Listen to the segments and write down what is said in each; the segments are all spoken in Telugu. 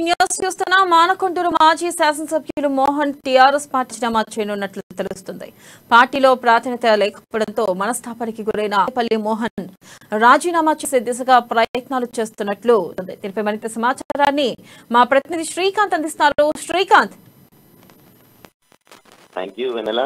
న్యూస్ చూస్తున్న మానకొండూరు మాజీ శాసనసభ్యులు మోహన్ టీఆర్ఎస్ పార్టీ రాజీనామా చేయనున్నట్లు తెలుస్తుంది పార్టీలో ప్రాధాన్యత లేకపోవడంతో మనస్తాపానికి గురైన పల్లి మోహన్ రాజీనామా చేసే దిశగా ప్రయత్నాలు చేస్తున్నట్లు ఉంది. దీనిపై మరింత సమాచారాన్ని మా ప్రతినిధి శ్రీకాంత్ అందిస్తారు శ్రీకాంత్ థ్యాంక్ యూ వెనెల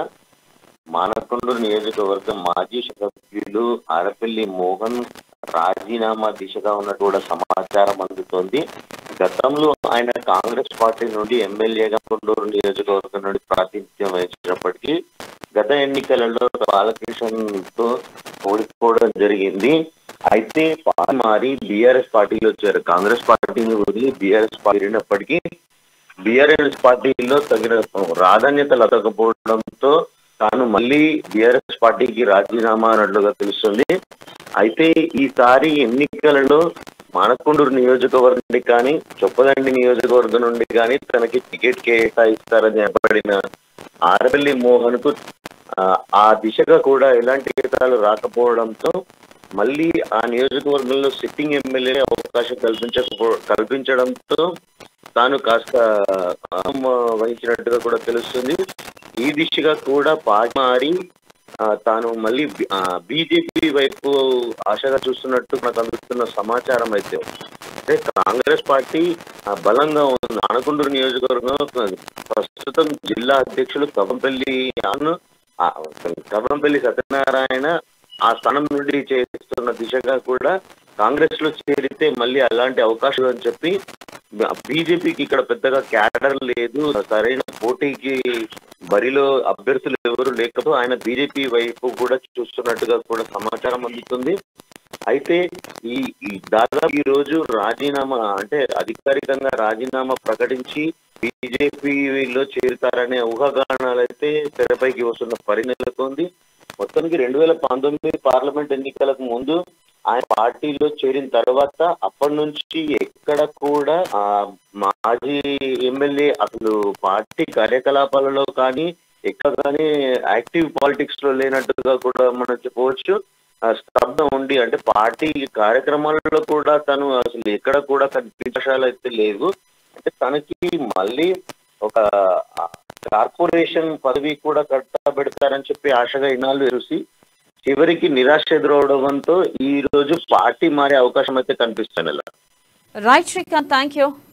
మానకొండూరు నియోజకవర్గం మాజీ సభ్యులు ఆరపల్లి మోహన్ రాజీనామా దిశగా ఉన్నట్టు కూడా సమాచారం అందుతోంది గతంలో ఆయన కాంగ్రెస్ పార్టీ నుండి ఎమ్మెల్యేగా కొండూరు నియోజకవర్గం నుండి ప్రాతినిధ్యం వహించినప్పటికీ గత ఎన్నికలలో బాలకృష్ణ తో ఓడిపోవడం జరిగింది అయితే పార్టీ మారి బీఆర్ఎస్ పార్టీలో వచ్చారు కాంగ్రెస్ పార్టీని వదిలి బీఆర్ఎస్ పార్టీ చేరినప్పటికీ బీఆర్ఎస్ పార్టీలో తగిన ప్రాధాన్యత లతకపోవడంతో తాను మళ్ళీ బీఆర్ఎస్ పార్టీకి రాజీనామా అన్నట్లుగా తెలుస్తుంది అయితే ఈసారి ఎన్నికలలో మానకొండూరు నియోజకవర్గం నుండి కానీ చొప్పదండి నియోజకవర్గం నుండి కానీ తనకి టికెట్ కేటాయిస్తారని చెప్పబడిన ఆరపల్లి మోహన్ కు ఆ, ఆ దిశగా కూడా ఎలాంటి కేటాలు రాకపోవడంతో మళ్ళీ ఆ నియోజకవర్గంలో సిట్టింగ్ ఎమ్మెల్యే అవకాశం కల్పించకపో కల్పించడంతో తాను కాస్త ఆమ్ వహించినట్టుగా కూడా తెలుస్తుంది ఈ దిశగా కూడా పార్టీ మారి ఆ, తాను మళ్ళీ బీజేపీ వైపు ఆశగా చూస్తున్నట్టు మనకు అందుతున్న సమాచారం అయితే అంటే కాంగ్రెస్ పార్టీ ఆ, బలంగా ఉంది ఆనకొండూరు నియోజకవర్గం ప్రస్తుతం జిల్లా అధ్యక్షులు కవంపల్లి అను ఆ, కవంపల్లి సత్యనారాయణ ఆ స్థానం నుండి చేస్తున్న దిశగా కూడా కాంగ్రెస్ లో చేరితే మళ్ళీ అలాంటి అవకాశం అని చెప్పి బీజేపీకి ఇక్కడ పెద్దగా క్యాడర్ లేదు సరైన పోటీకి బరిలో అభ్యర్థులు ఎవరు లేకపోతే ఆయన బీజేపీ వైపు కూడా చూస్తున్నట్టుగా కూడా సమాచారం అందుతుంది అయితే ఈ ఈ దాదాపు ఈ రోజు రాజీనామా అంటే అధికారికంగా రాజీనామా ప్రకటించి బీజేపీలో చేరుతారనే ఊహాగానాలు అయితే తెరపైకి వస్తున్న పరిణితుంది మొత్తానికి రెండు వేల పంతొమ్మిది పార్లమెంట్ ఎన్నికలకు ముందు ఆయన పార్టీలో చేరిన తర్వాత అప్పటి నుంచి ఎక్కడ కూడా ఆ మాజీ ఎమ్మెల్యే అసలు పార్టీ కార్యకలాపాలలో కానీ ఎక్కడ కానీ యాక్టివ్ పాలిటిక్స్ లో లేనట్టుగా కూడా మనం చెప్పవచ్చు ఆ స్తబ్దం ఉండి అంటే పార్టీ కార్యక్రమాలలో కూడా తను అసలు ఎక్కడ కూడా కనిపించాలు అయితే లేవు అంటే తనకి మళ్ళీ ఒక ఆ, కార్పొరేషన్ పదవి కూడా కట్టబెడతారని చెప్పి ఆశగా ఇన్నాళ్ళు చూసి చివరికి నిరాశ ఎదురవడంతో ఈ రోజు పార్టీ మారే అవకాశం అయితే కనిపిస్తుంది రైట్ శ్రీకాంత్ థ్యాంక్ యూ